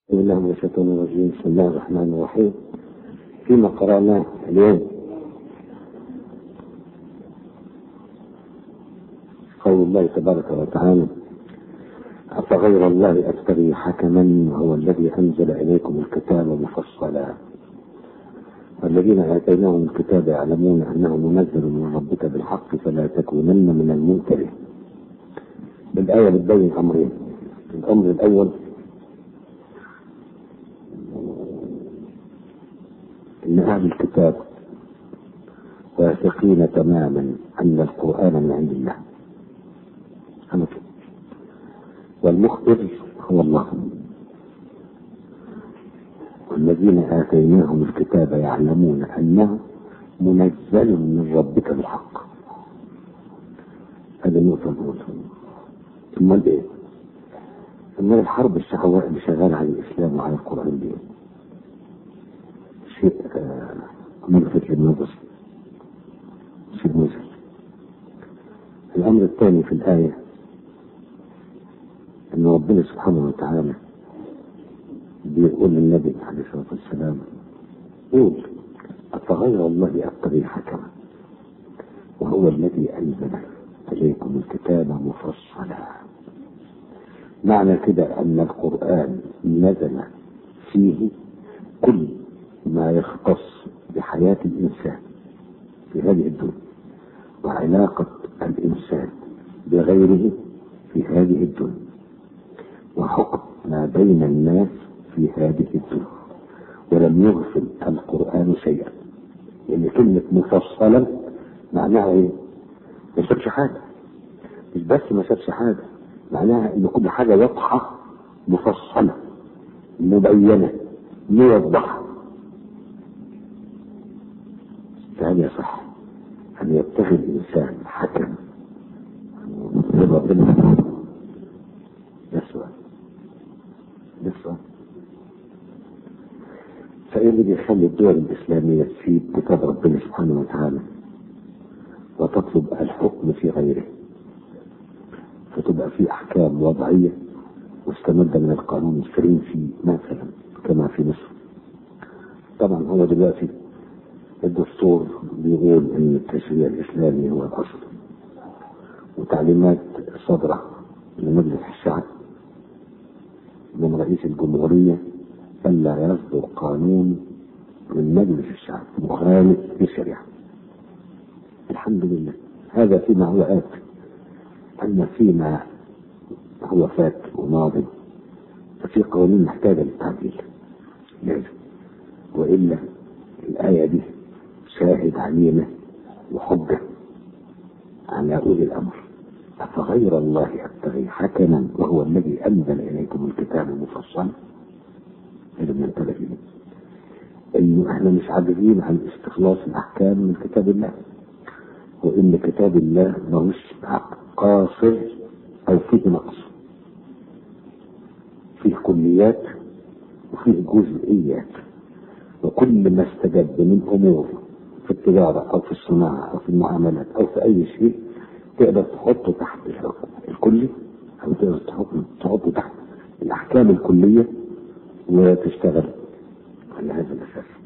بسم الله من الشيطان الرجيم بسم الله الرحمن الرحيم فيما قرأناه اليوم قول الله تبارك وتعالى أفغير الله أبتغي حكما هو الذي أنزل إليكم الكتاب مفصلا والذين آتيناهم الكتاب يعلمون أنه منزل من ربك بالحق فلا تكونن من المنكرين الآية بتبين أمرين الأمر الأول ان اهل الكتاب واثقين تماما ان القران من عند الله أنا كده. والمخبر هو الله والذين اتيناهم الكتاب يعلمون انه منزل من ربك بالحق هذه النقطة الأولى ثم إيه؟ ثم الحرب الشهواء اللي شغالة على الإسلام وعلى القرآن دي شيء ملفت للنظر شيء مزعج الأمر الثاني في الآية أن ربنا سبحانه وتعالى بيقول للنبي عليه الصلاة والسلام قول أفغير الله أبتغي حكما وهو الذي أنزل إليكم الكتاب مفصلا معنى كده أن القرآن نزل فيه كل ما يختص بحياة الإنسان في هذه الدنيا وعلاقة الإنسان بغيره في هذه الدنيا وحكم ما بين الناس في هذه الدنيا ولم يغفل القرآن شيئا لأن كلمة مفصلا معناها إيه؟ ما شافش حاجة مش بس ما شافش حاجة معناها إن كل حاجة واضحة مفصلة مبينة موضحة فهل يصح أن يتخذ الإنسان حكم من ربنا ده السؤال ده السؤال فإيه اللي بيخلي الدول الإسلامية تسيب كتاب ربنا سبحانه وتعالى وتطلب الحكم في غيره فتبقى في أحكام وضعية مستمدة من القانون الفرنسي مثلا كما في مصر طبعا هو دلوقتي الدستور بيقول ان التشريع الاسلامي هو الاصل وتعليمات صادره لمجلس الشعب من رئيس الجمهوريه الا يصدر قانون من مجلس الشعب مخالف للشريعه الحمد لله هذا فيما هو آت أما فيما هو فات وماضي ففي قوانين محتاجة للتعديل لازم وإلا الآية دي شاهد علينا وحجة على أولي الأمر أفغير الله أبتغي حكما وهو الذي أنزل إليكم الكتاب مفصلا هذا من الثلاثين إنه إحنا مش عاجزين عن استخلاص الأحكام من كتاب الله وإن كتاب الله ماهوش قاصر أو فيه نقص فيه كليات وفيه جزئيات وكل ما استجد من أمور في التجارة أو في الصناعة أو في المعاملات أو في أي شيء تقدر تحطه تحت الحكم الكلي أو تقدر تحطه, تحطه تحت الأحكام الكلية وتشتغل على هذا الأساس